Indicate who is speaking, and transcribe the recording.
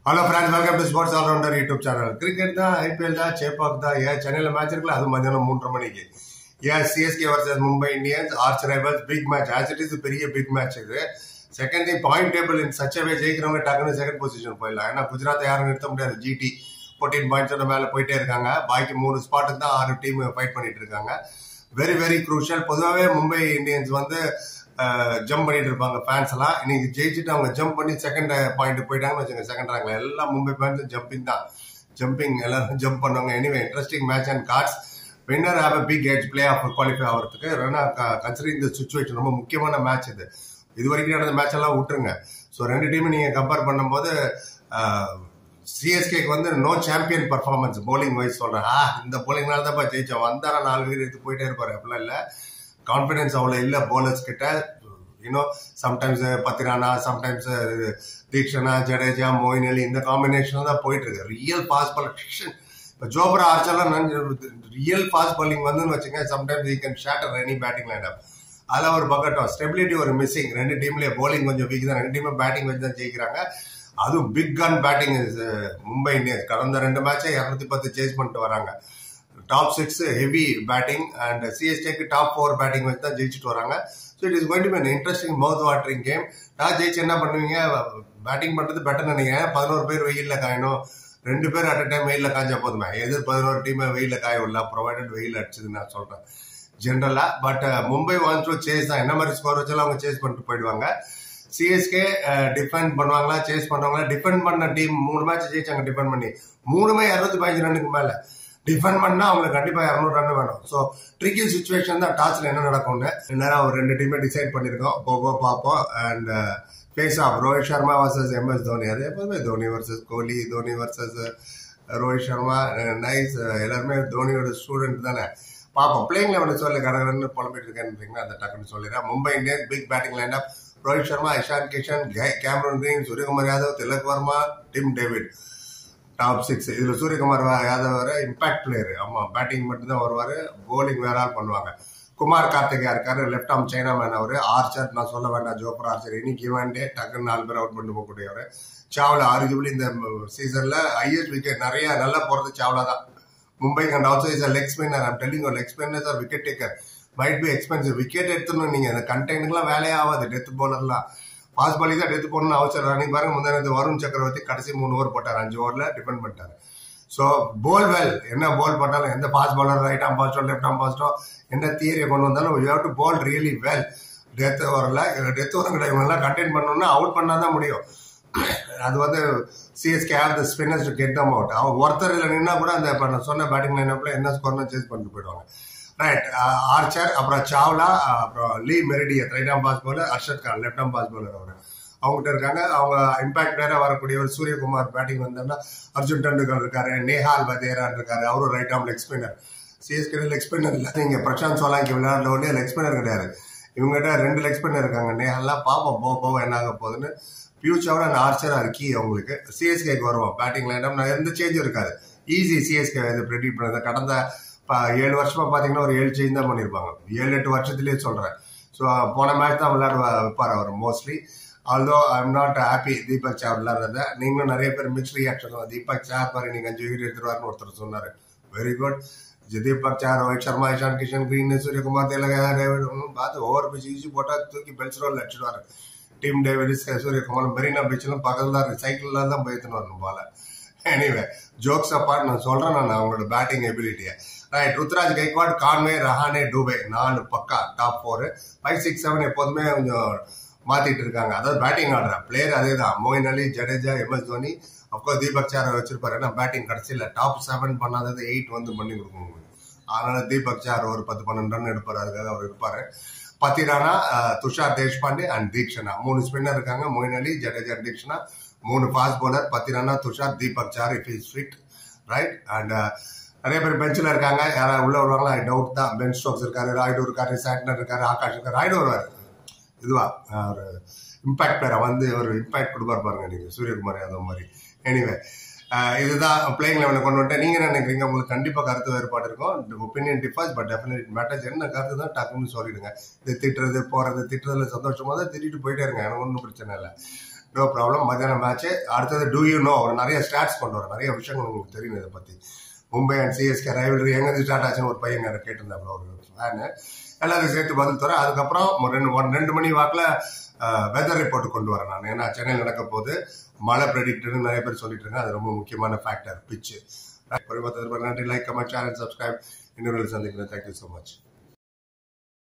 Speaker 1: hello friends welcome to sports allrounder YouTube channel cricket தான் IPL தான் சேப்பாக் தான் ஏன் சென்னையில் மேட்ச் இருக்குல்ல அது மதியானம் மூன்றரை மணிக்கு ஏன் CSK versus Mumbai Indians arch rivals big match as it is பெரிய பிக் மேட்ச் இது second thing point table in சச்சவே ஜெயிக்கிறவங்க டக்குனு செகண்ட் பொசிஷன் போயிடலாம் ஏன்னா குஜராத்தை யாரும் நிறுத்த முடியாது ஜிடி ஃபோர்டீன் பாயிண்ட்ஸோட மேலே போயிட்டே இருக்காங்க பாக்கி மூணு ஸ்பாட்டுக்கு தான் ஆறு டீம் ஃபைட் பண்ணிட்டு இருக்காங்க வெரி வெரி குரூஷியல் பொதுவாகவே மும்பை இந்தியன்ஸ் வந்து ஜம்ப் பண்ணிட்டு இருப்பாங்க ஃபேன்ஸ் எல்லாம் இன்னைக்கு ஜெயிச்சுட்டு அவங்க ஜம்ப் பண்ணி செகண்ட் பாயிண்ட் போயிட்டாங்கன்னு வச்சுங்க செகண்ட் ரேங்க்ல எல்லாம் மும்பை ஃபேன்ஸ் ஜம்பிங் தான் ஜம்பிங் எல்லாரும் ஜம்ப் பண்ணுவாங்க anyway interesting match and cards winner have a big edge play off qualify ஆகிறதுக்கு ஏன்னா கன்சிடரிங் இந்த சுச்சுவேஷன் ரொம்ப முக்கியமான மேட்ச் இது இது வரைக்கும் நடந்த மேட்ச் எல்லாம் விட்டுருங்க ஸோ ரெண்டு டீமும் நீங்கள் கம்பேர் பண்ணும்போது சிஎஸ்கேக்கு வந்து no champion performance bowling wise சொல்கிறேன் ஆ இந்த போலிங்னால தான் ஜெயிச்சோம் வந்தாரா நாலு விக்கெட் எடுத்து போயிட்டே இருப்பாரு அப்படிலாம் இல்லை கான்ஃபிடன்ஸ் அவ்வளோ இல்லை போலர்ஸ் கிட்ட you know sometimes Pathirana sometimes Theekshana Jadeja Moeen Ali இந்த காம்பினேஷன் தான் போயிட்டு இருக்கு ரியல் ஃபாஸ்ட் பாலிங் இப்போ ஜோப்ரா ஆர்ச்செல்லாம் ரியல் ஃபாஸ்ட் பாலிங் வந்துன்னு வச்சுங்க sometimes you can shatter any batting line up அதில் ஒரு பக்கட்டும் ஸ்டெபிலிட்டி ஒரு மிஸ்ஸிங் ரெண்டு டீம்லேயே போலிங் கொஞ்சம் வீக் தான் ரெண்டு டீமும் பேட்டிங் வச்சு தான் ஜெயிக்கிறாங்க அதுவும் big gun batting Mumbai Indians கடந்த ரெண்டு மேட்சை இரநூத்தி பத்து சேஸ் பண்ணிட்டு வராங்க top six heavy batting and சிஎஸ்டேக்கு டாப் ஃபோர் பேட்டிங் வச்சு தான் ஜெயிச்சுட்டு வராங்க so it is going to be interesting mouth watering game நான் ஜெயிச்சு என்ன பண்ணுவீங்க பேட்டிங் பண்ணுறது பெட்டர் நினைக்கிறேன் பதினோரு பேர் வெயிலில் காயணும் ரெண்டு பேர் அட் அ டைம் வெயிலில் காய்ஞ்சா போதுமே எதிர் பதினோரு டீமை வெயிலில் காய விடல ப்ரொவைடட் வெயில் அடிச்சது நான் சொல்கிறேன் ஜென்ரலாக but Mumbai wants to chase தான் என்ன மாதிரி ஸ்கோர் வச்சாலும் அவங்க சேஸ் பண்ணிட்டு போயிடுவாங்க சிஎஸ்கே டிஃபெண்ட் பண்ணுவாங்களா சேஸ் பண்ணுவாங்களா டிஃபெண்ட் பண்ண டீம் மூணு மேட்ச் ஜெயிச்சாங்க டிஃபெண்ட் பண்ணி மூணுமே இரநூத்தி பதினஞ்சு ரன்னுக்கு மேலே டிஃபெண்ட் பண்ணா அவங்களுக்கு கண்டிப்பா இரநூறு ரன் வேணும் ஸோ ட்ரிக்கி சுச்சுவேஷன் தான் டாஸ்ல என்ன நடக்கும்னு நேரம் ஒரு ரெண்டு டீமே டிசைட் பண்ணிருக்கோம் போகோ பார்ப்போம் and face off Rohit Sharma versus M S Dhoni அது எப்போதுமே Dhoni versus Kohli Dhoni versus Rohit Sharma nice எல்லாருமே தோனியோட ஸ்டூடெண்ட் தானே பார்ப்போம் பிளேயிங் லெவன் சொல்லி கடகடன்னு புலம்பிட்டு இருக்கேன்னு அந்த டக்குன்னு சொல்லிடுறேன் Mumbai Indian big batting line up Rohit Sharma Ishan Kishan Cameron Green Suryakumar Yadav Tilak Varma Tim David top six இதுல சூரியகுமார் யாதவ் வர இம்பாக்ட் பிளேயர் ஆமா பேட்டிங் மட்டும் தான் வருவாரு போலிங் வேற ஆள் பண்ணுவாங்க குமார் கார்த்திகா இருக்காரு லெஃப்ட் ஆம் சைனா மேன் அவரு ஆர்ச்சர் நான் சொல்ல வேண்டாம் ஜோப்ரா ஆர்ச்சர் இன்னைக்கு இவன் டே டக்குன்னு நாலு பேர் அவுட் பண்ணி போகக்கூடியவர் சாவ்லா ஆர்கியூபிளி இந்த சீசன்ல ஹையஸ்ட் விக்கெட் நிறைய நல்லா போறது சாவ்லா தான் Mumbai and also is leg spinner I'm telling leg spinner are wicket taker might be expensive wicket எடுத்துணும் நீங்க அந்த கண்டெய்னுக்குலாம் வேலையே ஆகாது டெத் போலர்லாம் ஃபாஸ்ட் பாலிங் தான் டெத் போடணும்னு அவசரம் அன்னைக்கு பாருங்க முந்தானது வருண் சக்கரவர்த்தி கடைசி மூணு ஓவர் போட்டார் அஞ்சு ஓவர்ல டிபெண்ட் பண்ணிட்டாரு ஸோ போல் வெல் என்ன போல் போட்டாலும் எந்த ஃபாஸ்ட் பாலர் ரைட் ஆம் பாஸ்டோ லெஃப்ட் ஆம் பாஸ்டோ என்ன தியரியை கொண்டு வந்தாலும் you have to bowl really well death ஓவரில் டெத் ஓவர் கிடையாது இவங்கெல்லாம் கண்டெயின் பண்ணணும்னா அவுட் பண்ணால் தான் முடியும் அது வந்து CSK have the spinners to get them out அவங்க ஒருத்தர் இல்லை நின்னா கூட அந்த இப்போ நான் சொன்ன பேட்டிங் லைனப்பில் என்ன ஸ்கோர்னு சேஸ் பண்ணிட்டு போயிடுவாங்க ரைட் ஆர்ச்சர் அப்புறம் சாவ்லா அப்புறம் Lee Meredith right arm pace bowler Arshad Khan left arm pace bowler அவர் அவங்ககிட்ட இருக்காங்க அவங்க இம்பாக்ட் வேற வரக்கூடிய ஒரு சூரியகுமார் பேட்டிங் வந்தோம்னா அர்ஜுன் டெண்டுல்கர் இருக்காரு நேஹால் வதேரான் இருக்காரு அவரும் right arm leg spinner CSK leg spinner இல்லை நீங்க பிரசாந்த் சோலாங்கி விளையாடுற உடனே லெக் ஸ்பின்னர் கிடையாது இவங்ககிட்ட ரெண்டு லெக் ஸ்பின்னர் இருக்காங்க நேஹால்லாம் பார்ப்போம் போக போக என்ன ஆக போகுதுன்னு பியூச்சரோட அந்த ஆர்ச்சர் இருக்கி அவங்களுக்கு சிஎஸ்கேக்கு வருவோம் பேட்டிங் லைனம் எந்த சேஞ்சும் இருக்காது ஈஸி சிஎஸ்கே இது ப்ரெடிக்ட் பண்ணது கடந்த ஏழு வருஷமா பாத்தீங்கன்னா ஒரு ஏழு சேஞ்ச் தான் பண்ணிருப்பாங்க ஏழு எட்டு வருஷத்துலயே சொல்றேன் ஸோ போன மேட்ச் தான் விளையாட வைப்பார் அவர் mostly although I am not happy Deepak sir விளையாடுறத நீங்களும் நிறைய பேர் மிக்ஸ் ரியாக்ஷன் தீபக் சார் பாரு நீங்க அஞ்சு விக்கெட் எடுத்துருவாருன்னு ஒருத்தர் சொன்னாரு very good Deepak sir Rohit Sharma Ishan Kishan Green Suryakumar திலகா டேவிட் பார்த்து ஓவர் பிச் ஈஸி போட்டா தூக்கி பெல்ஸ் ரோல் அடிச்சிடுவாரு டீம் டேவிட் சூரியகுமார் மெரினா பீச்லாம் பக்கத்துல தான் சைக்கிள்ல தான் போயிட்டுன்னு வரணும் போல எனிவே ஜோக்ஸ் அப்பார்ட் நான் சொல்றேன் நான் அவங்களோட பேட்டிங் எபிலிட்டியை ரைட் ருத்ராஜ் கைக்வாட் கான்வே ரஹானே டூபே நாலு பக்கா top four five six seven எப்போதுமே கொஞ்சம் மாத்திட்டு இருக்காங்க அதாவது பேட்டிங் ஆடுறேன் பிளேயர் அதே தான் மோயின் அலி ஜடேஜா எம்எஸ் தோனி அப்கோர்ஸ் தீபக் சாரை வச்சிருப்பாரு ஏன்னா பேட்டிங் கடைசியில் டாப் செவன் பண்ணாதது எயிட் வந்து பண்ணி கொடுக்கும் அதனால தீபக் சார் ஒரு பத்து பன்னெண்டு ரன் எடுப்பாரு அதுக்காக அவர் இருப்பாரு பத்திரானா துஷார் தேஷ்பாண்டே அண்ட் தீக்ஷனா மூணு ஸ்பின்னர் இருக்காங்க மோயின் அலி ஜடேஜா தீக்ஷனா மூணு fast bowler Pathirana Tushar Deepak sir if is fit right and நிறைய பேர் பெஞ்சில் இருக்காங்க யாராவது உள்ள வருவாங்களா டவுட் தான் பென் ஸ்டோக்ஸ் இருக்காரு ராய்டு இருக்காரு சாட்னர் இருக்காரு ஆகாஷ் இருக்காரு ராய்டு வருவார் இதுவா ஒரு இம்பாக்ட் பேரை வந்து ஒரு இம்பாக்ட் கொடுப்பார் பாருங்க நீங்க சூரியகுமார் யாதவ் மாதிரி எனிவே இதுதான் பிளேயிங் லெவலில் கொண்டு வந்துட்டு நீங்க என்ன நினைக்கிறீங்க உங்களுக்கு கண்டிப்பா கருத்து வேறுபாடு இருக்கும் opinion differs but definite matters என்ன கருத்து தான் டக்குன்னு சொல்லிடுங்க இது திட்டுறது போறது திட்டுறதுல சந்தோஷமா தான் திட்டிட்டு போயிட்டே இருங்க எனக்கு ஒன்றும் பிரச்சனை இல்லை நோ ப்ராப்ளம் மத்தியானம் மேட்ச் அடுத்தது டூ யூ நோ ஒரு நிறைய ஸ்டாட்ஸ் கொண்டு வரேன் நிறைய விஷயங்கள் உங்களுக்கு தெரியும் இதை பற்றி மும்பை அண்ட் சிஎஸ்கே ரைவலரி எங்க ஸ்டார்ட் ஆச்சுன்னு ஒரு பையன் எனக்கு கேட்டிருந்தாப்புல ஒரு ஃபேனு எல்லாத்தையும் சேர்த்து பதில் தரேன் அதுக்கப்புறம் ஒரு ரெண்டு ஒன் ரெண்டு மணி வாக்கில் வெதர் ரிப்போர்ட் கொண்டு வரேன் நான் ஏன்னா சென்னையில் நடக்க போது மழை ப்ரெடிக்டர்னு நிறைய பேர் சொல்லிட்டு இருக்காங்க அது ரொம்ப முக்கியமான ஃபேக்டர் பிச்சு நன்றி லைக் கமெண்ட் சேனல் சப்ஸ்கிரைப் இன்னொரு சந்திக்கிறேன் தேங்க்யூ ஸோ மச்